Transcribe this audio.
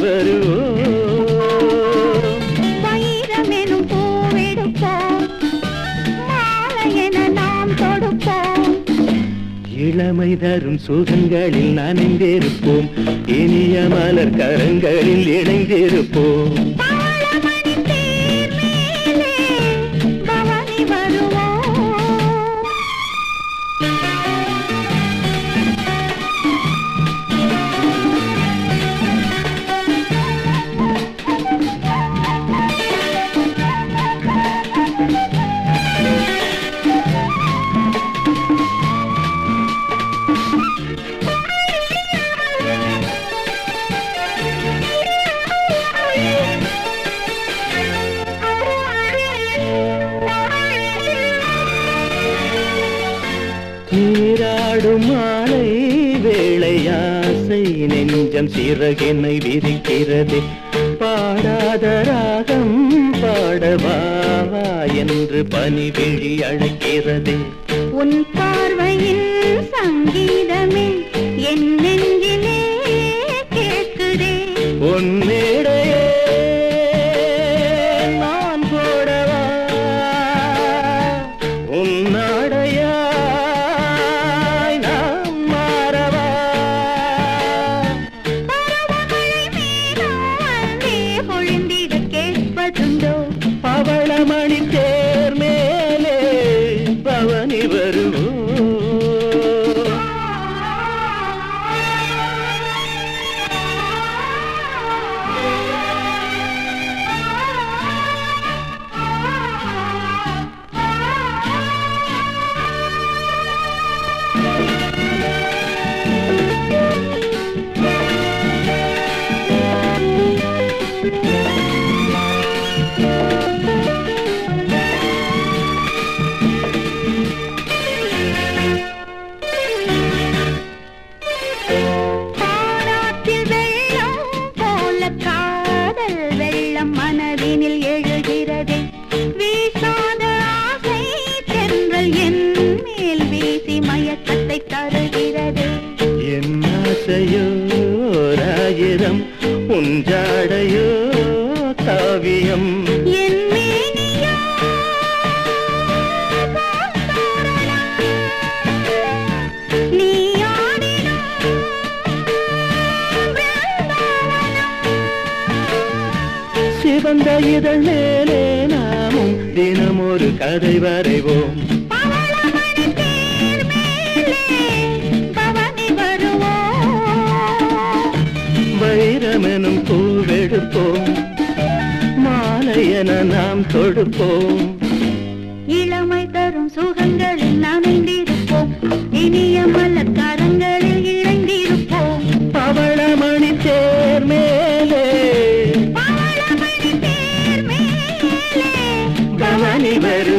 வருவோம் வைரமெனும் பூவெடுப்போம் மாலை என நாம் தொடுப்போம் இளமை தரும் சுகங்களில் நனைந்திருப்போம் இனிய மலர் கரங்களில் இணைந்திருப்போம் தாளமணி தேர் மேலே பவனி வருவோம் நீராடும் மாலை வேளையாசை நெஞ்சம் சிறகென்னை விரிக்கிறது பாடாத ராகம் பாடவாவா என்று பனிவிழி அழைக்கிறது உன் பார்வையின் சங்கீதமே என் நெஞ்சிலே கேட்குதே உன்னிடையே நான் போடவா உன்னாடையாய் நான் மாறவா பருவமழை மேகம் வந்தே பொழிந்திட கேட்பதுண்டோ பவளமணி தேர் மேலே பவனி வருவோம் பாராட்டில் வெள்ளம் போல காதல் வெள்ளம் மனதினில் எழுகிறதே வீசாத ஆசை தென்றல் என் மேல் வீசி மயக்கத்தை தருகிறதே என் ஆசையோ ராயிரம் உஞ்சாடையோ காவியம் என் மேனியோ நீ ஆடிடும் சிவந்த இதழ் மேலே நாமும் தினம் ஒரு கதை வரைவோம் பவளமணி தேர் மேலே பவனி வருவோம் வைரமெனும் பூவெடுப்போம் மாலை என நாம் தொடுப்போம் இளமை தரும் சுகங்களில் நனைந்திருப்போம் இனிய மலர் கரங்களில் இணைந்திருப்போம் பவளமணி தேர் மேலே பவளமணி தேர் மேலே பவனி வரு